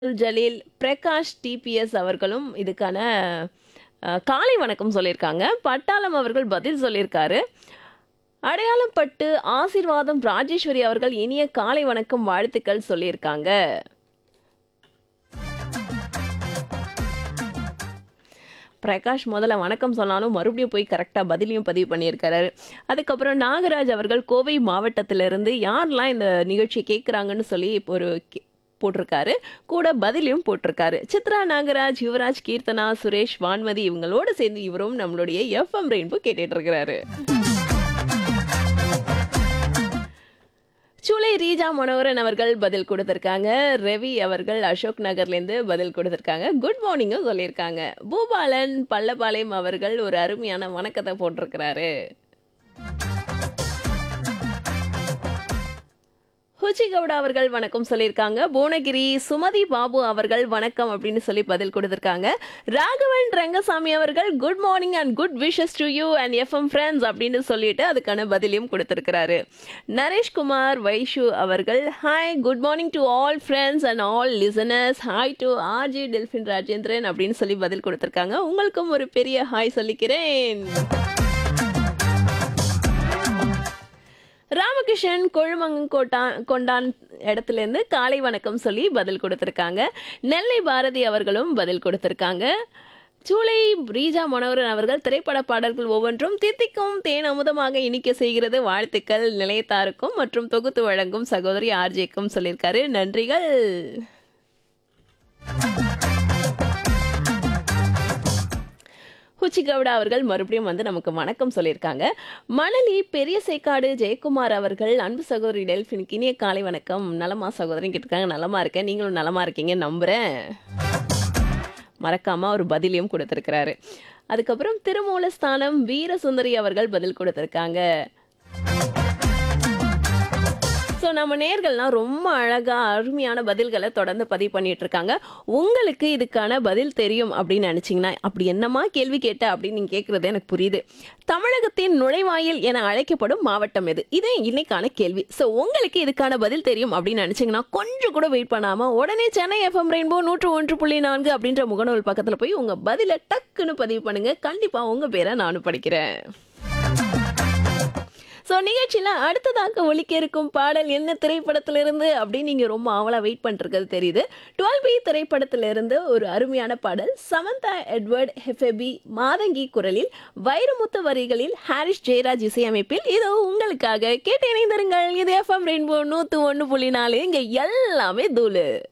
Jaleel, Prakash DPS அவர்களும் இதுக்கான அ காலை வணக்கம் சொல்லியிருக்காங்க. பட்டாளம் அவர்கள் பதில் சொல்லியிருக்காரு. அடையாளம் பட்டு ஆசீர்வாதம் ராஜேஸ்வரி அவர்கள் இனிய காலை வணக்கம் வாழ்த்துக்கள் சொல்லியிருக்காங்க. பிரகாஷ் முதல்ல வணக்கம் சொன்னாலும் மறுபடியும் போய் கரெக்ட்டா பதிலையும் பதிவு பண்ணியிருக்காரு. அதுக்கப்புறம் நாகராஜ் அவர்கள் கோவை மாவட்டத்திலிருந்து யாரெல்லாம் இந்த நிகழ்ச்சிய கேட்குறாங்கன்னு சொல்லி இப்போ ஒரு கே போட்டிருக்காரு. கூட பதிலையும் போட்டிருக்காரு. சித்ரா நாகராஜ், யுவராஜ், கீர்த்தனா, சுரேஷ், வான்மதி இவங்களோட சேர்ந்து இவரும் நம்மளுடைய எஃப்எம் ரெயின்போ கேட்டுட்டு இருக்கிறாரு. சூளை ரீஜா மனோகரன் அவர்கள் பதில் கொடுத்திருக்காங்க. ரவி அவர்கள் அசோக் நகர்லேருந்து பதில் கொடுத்திருக்காங்க. குட் மார்னிங்கும் சொல்லியிருக்காங்க. பூபாலன் பள்ளபாளையம் அவர்கள் ஒரு அருமையான வணக்கத்த போட்டிருக்கிறாரு. ஹுச்சி கவுடா அவர்கள் வணக்கம் சொல்லியிருக்காங்க. புவனகிரி சுமதி பாபு அவர்கள் வணக்கம் அப்படின்னு சொல்லி பதில் கொடுத்திருக்காங்க. ராகவன் ரங்கசாமி அவர்கள் good morning and good wishes to you and FM friends அப்படின்னு சொல்லிட்டு அதுக்கான பதிலையும் கொடுத்திருக்கிறாரு. நரேஷ்குமார் வைஷு அவர்கள் hi good morning to all friends and all listeners hi to RJ Delphin Rajendran அப்படின்னு சொல்லி பதில் கொடுத்திருக்காங்க. உங்களுக்கும் ஒரு பெரிய ஹாய் சொல்லிக்கிறேன். ராமகிருஷ்ணன் கொழுமங்கோட்டா கொண்டான் இடத்துலேருந்து காலை வணக்கம் சொல்லி பதில் கொடுத்திருக்காங்க. நெல்லை பாரதி அவர்களும் பதில் கொடுத்திருக்காங்க. சூளை ரீஜா மனோகரன் அவர்கள் திரைப்பட பாடல்கள் ஒவ்வொன்றும் தித்திக்கும் தேன் அமுதமாக இனிக்க செய்கிறது வாழ்த்துக்கள் நிலையத்தாருக்கும் மற்றும் தொகுத்து வழங்கும் சகோதரி ஆர்ஜேக்கும் சொல்லியிருக்காரு. நன்றிகள். ஹுச்சி கவுடா அவர்கள் மறுபடியும் வந்து நமக்கு வணக்கம் சொல்லியிருக்காங்க. மணலி பெரிய சேக்காடு ஜெயக்குமார் அவர்கள் அன்பு சகோதரி டெல்பினுக்கு இனிய காலை வணக்கம். நலமா சகோதரின்னு கேட்டிருக்காங்க. நலமா இருக்கேன். நீங்களும் நலமா இருக்கீங்கன்னு நம்புறேன். மறக்காம ஒரு பதிலையும் கொடுத்திருக்கிறாரு. அதுக்கப்புறம் திருமூலஸ்தானம் வீரசுந்தரி அவர்கள் பதில் கொடுத்திருக்காங்க. ஸோ நம்ம நேயர்கள்லாம் ரொம்ப அழகா அருமையான பதில்கள தொடர்ந்து பதிவு பண்ணிட்டு இருக்காங்க. உங்களுக்கு இதுக்கான பதில் தெரியும் அப்படின்னு நினைச்சீங்கன்னா, அப்படி என்னம்மா கேள்வி கேட்ட அப்படின்னு நீங்க கேட்கிறது எனக்கு புரியுது. தமிழகத்தின் நுழைவாயில் என அழைக்கப்படும் மாவட்டம் எது? இது இன்னைக்கான கேள்வி. ஸோ உங்களுக்கு இதுக்கான பதில் தெரியும் அப்படின்னு நினைச்சீங்கன்னா, கொஞ்சம் கூட வெயிட் பண்ணாம உடனே சென்னை எஃப்எம் ரெயின்போ 101.4 அப்படின்ற முகநூல் பக்கத்துல போய் உங்க பதில டக்குன்னு பதிவு பண்ணுங்க. கண்டிப்பா உங்க பேரை நானும் படிக்கிறேன். ஸோ நிகழ்ச்சியில அடுத்ததாக ஒலிக்க இருக்கும் பாடல் என்ன திரைப்படத்திலிருந்து அப்படின்னு நீங்க ரொம்ப ஆவலா வெயிட் பண்ணிருக்கிறது தெரியுது. 12 திரைப்படத்திலிருந்து ஒரு அருமையான பாடல் சமந்தா எட்வர்ட் ஹெஃபெபி மாதங்கி குரலில் வைரமுத்து வரிகளில் ஹாரிஸ் ஜெயராஜ் இசையமைப்பில் இதோ உங்களுக்காக கேட்டு இணைந்திருங்கள். இது எஃப்எம் ரெயின்போ 101.4 இங்க எல்லாமே தூளு.